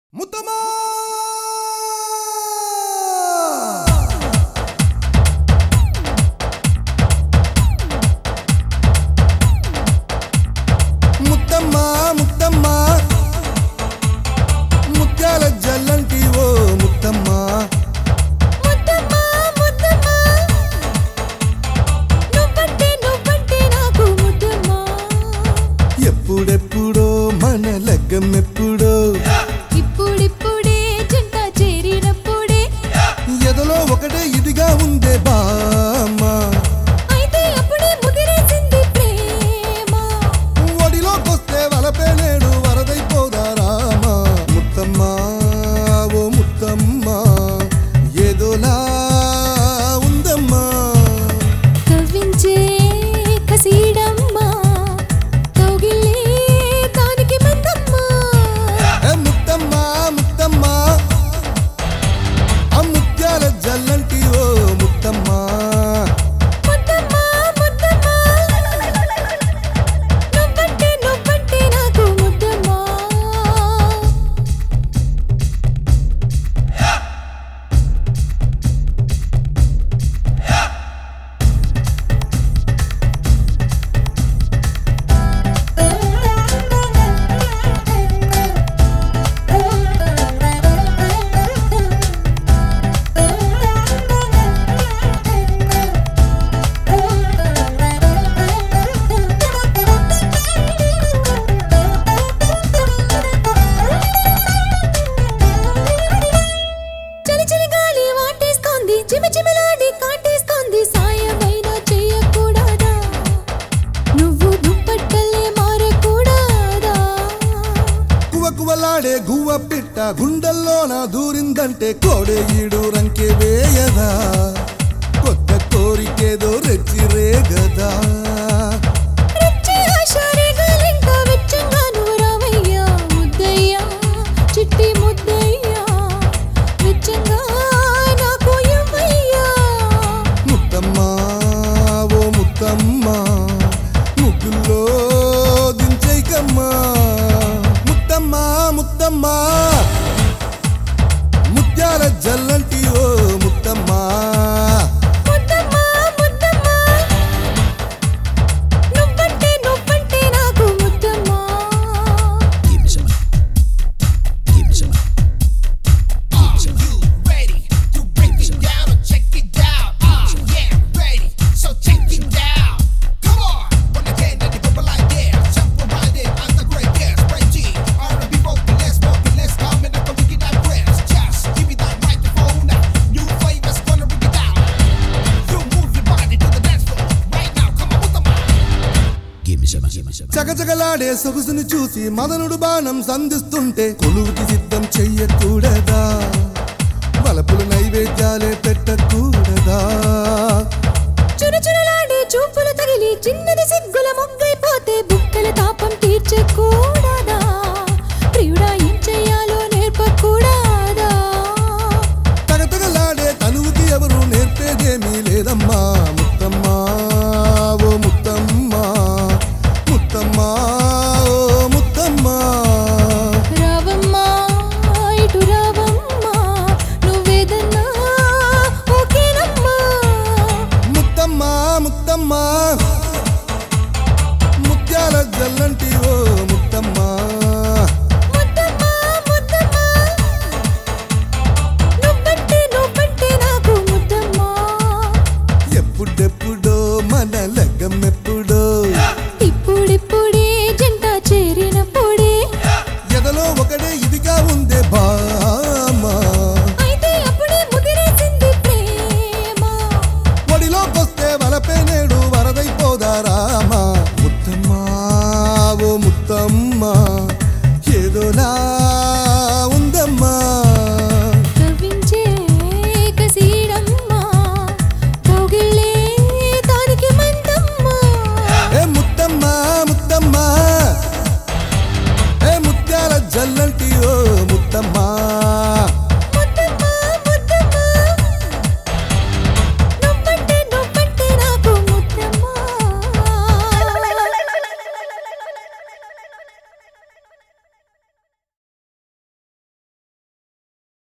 ముత్తమా ముత్తమ్మా ముత్తమ్మా ముత్యాల జల్లంటి ఓ ముత్తమ్మా ముద్దమ్మా ముద్దమ్మా నువ్వంటే నువ్వంటే నాకు ముద్దమ్మా ఎప్పుడెప్పుడో మన లగ్గం ఎప్పుడో ఇప్పుడిప్పుడే జంట చేరినప్పుడే ఎదలో ఒకటే ఇదిగా ఉందే బామ్మా అయితే అప్పుడే ముదిరేసింది ప్రేమ ఒడిలోకొస్తే వలపే నేడు వరదైపోదా రామా ముత్తమ్మా ఓ ముత్తమ్మా ఏదోలా ఉందమ్మా కవ్వించే కసీడమ్మా కౌగిలే దానికి మందమ్మా ఏ ముత్తమ్మా ముత్తమ్మా ఆ ముత్యాల జల్లంటి ఓ ముత్తమ్మా ముద్దమ్మా ముద్దమ్మా నువ్వంటే నువ్వంటే నాకు ముద్దమ్మా చలి చలి గాలి వాటేస్తోంది చిమి చిమిలాడి కాటేస్తోంది సాయమైనా చెయ్యకూడదా నువ్వు దుప్పట్టల్లే మారకూడదా కువ కువలాడే గువ్వ పిట్ట గుండెల్లోన దూరిందంటే కోడే ఈడు రంకె వేయదా కొత్త కోరికేదో రెచ్చి రేగదా రెచ్చి ఆశారేగాలింకా వెచ్చంగా నువ్వు రావయ్యా ముద్దయ్యా చిట్టి ముద్దయ్యా వెచ్చంగా నాకు ఇవ్వయ్యా ముత్తమ్మా ఓ ముత్తమ్మా ముగ్గుల్లో దించైకమ్మా ముత్తమ్మా ముత్తమ్మా ముత్యాల జల్లంటి ఓ ముత్తమ్మా ముద్దమ్మా ముద్దమ్మా నువ్వంటే నువ్వంటే నాకు ముద్దమ్మా Give me some. Give me some. Give me some. you ready to break it down or check it out? Ah, yeah, ready. So check it out. Come on. Wanna get at the people like this? Jump around it, I'm the greatest. Break G, R&B vocalist, vocalist, coming up and wicked and press. Just give me that microphone. New flavors gonna bring it down. You move your body to the dance floor right now. Come on with the mic. Give me some. Give me some. చకచకలాడే సొగసుని చూసి మదనుడు బాణం సంధిస్తుంటే కొలువుకి సిద్ధం చెయ్యకూడదా వలపుల నైవేద్యాలే పెట్టకూడదా చురుచురులాడే చూపులు తగిలి చిన్నది